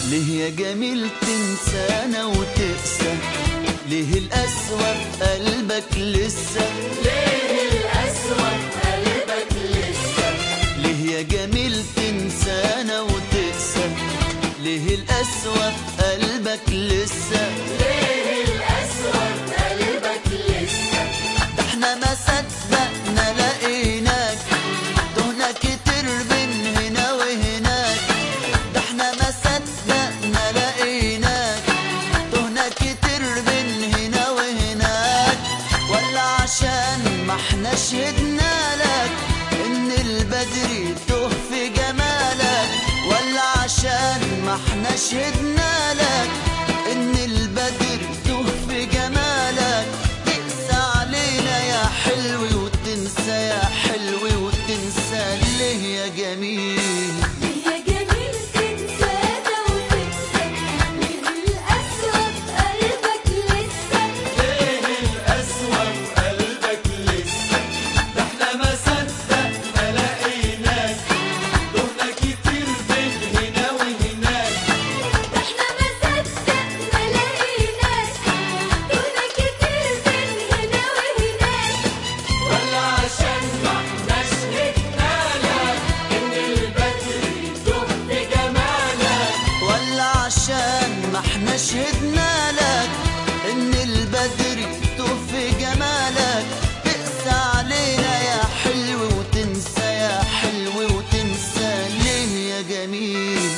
ليه يا جميل تنسانا وتقسى ليه القسوة في قلبك لسه ليه القسوة في قلبك لسه ليه يا جميل تنسانا وتقسى ليه القسوة في قلبك لسه ليه القسوة في قلبك لسه ده احنا ما صدقنا لقيناك تهنا كتير بين هنا وهناك ده احنا ما صدقنا لقيناك تهنا كتير بين هنا وهناك ولا عشان ما احنا شهدنا لك ان البدر توه في جمالك ولا عشان ما احنا شهدنا لك ان البدر توه في جمالك تقسى علينا يا حلو وتنسى يا حلو وتنسى ليه يا جميل يا جميل تنسانا وتنسى ليه القسوة في قلبك لسه ليه القسوة في قلبك لسه ده احنا ما صدقنا لقيناك دهنا كتير بين هنا وهناك احنا ما صدقنا لقيناك دهنا كتير بين هنا وهناك ولا عشان ما احناش هدنا لك ان البدر يدوب بجمالك ولا عشان ما احنا شهدنا لك ان البدر توه في جمالك تقسى علينا يا حلو وتنسى يا حلو وتنسى ليه يا جميل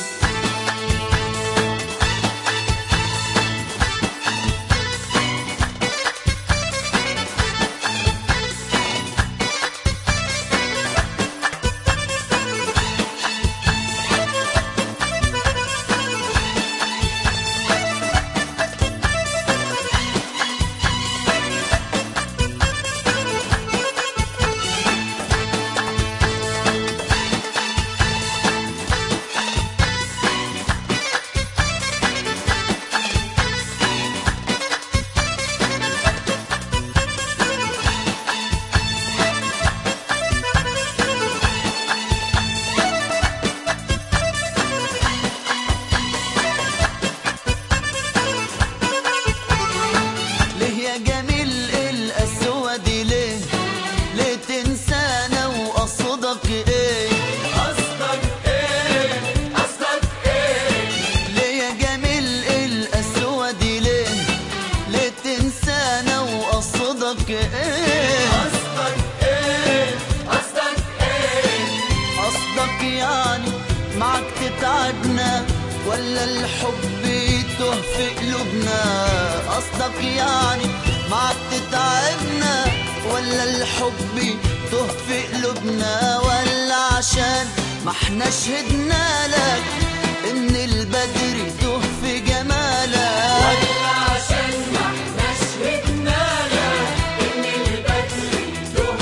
ليه يا جميل القسوة دي ليه ليه تنسانا وقصدك ايه قصدك ايه قصدك ايه ليه يا جميل القسوة دي ليه ليه تنسانا وقصدك ايه قصدك ايه قصدك ايه قصدك يعني معك تتعبنا ولا الحب يتوه في قلوبنا قصدك يعني معك تتعبنا ولا الحب يتوه في قلوبنا ولا عشان ما احنا شهدنا لك ان البدر يتوه في جمالك ولا عشان ما احناش هدنا لك ان البدر يدوب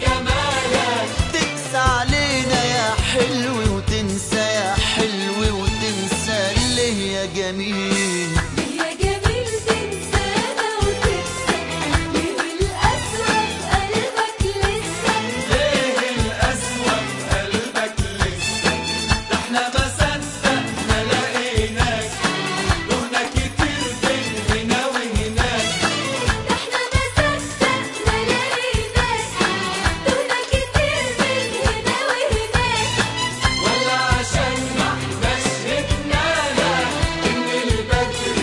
بجمالك تقسى علينا يا حلو وتنسى يا حلو وتنسى ليه يا جميل يا جميل تنسانا وتنسى ليه القسوة في قلبك لسه ليه القسوة في قلبك لسه ده احنا ما صدقنا لقيناك دهنا كتير بين هنا وهناك احنا ما صدقنا لقيناك دهنا كتير بين هنا وهناك ولا عشان ما احناش هدنا لك ان البدر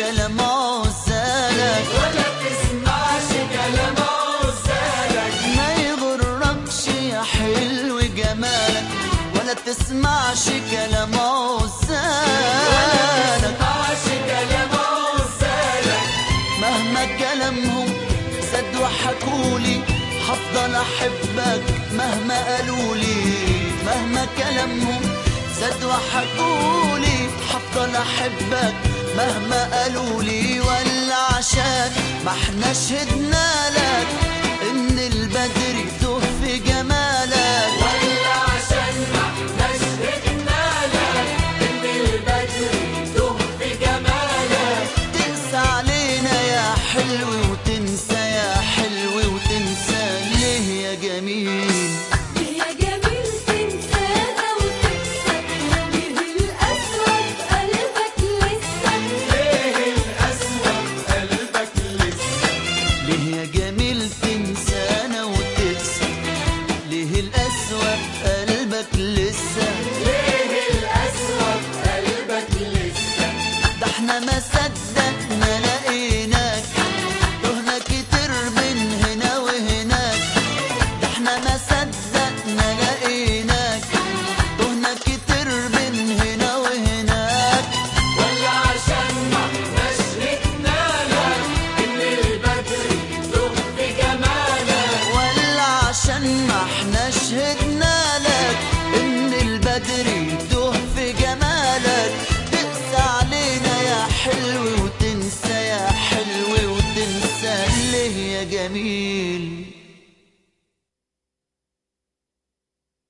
كلام عزالك ولا تسمعش كلام عزالك ما يغركش يا حلو جمالك ولا تسمعش كلام عزالك تسمعش كلام عزالك مهما كلامهم زاد وحكولي هفضل احبك مهما قالولي مهما كلامهم زاد وحكولي هفضل احبك مهما قالولي ولا عشان ما احنا شهدنا لك ان البدر يتوه في جمالك ولا عشان ما احناش هدنا لك ان البدر يتوه في جمالك تقسى علينا يا حلو وتنسى يا حلو وتنسى ليه يا جميل يا جميل تنسانا وتنسى ليه القسوة في قلبك لسه ليه القسوة في قلبك لسه ليه يا جميل تنسانا وتنسى ليه القسوة في قلبك لسه ليه القسوة في قلبك لسه ده احنا ما صدقنا لقيناك تهنا كتير بين هنا وهناك ده احنا ما صدقنا لقيناك تهنا كتير بين هنا وهناك ولا عشان ما احناش هدنا لك ان البدر يتوه في جمالك ولا عشان ما احنا شهدنا لك ان البدر يتوه في جمالك تقسى علينا يا حلو وتنسى يا حلو وتنسى ليه يا جميل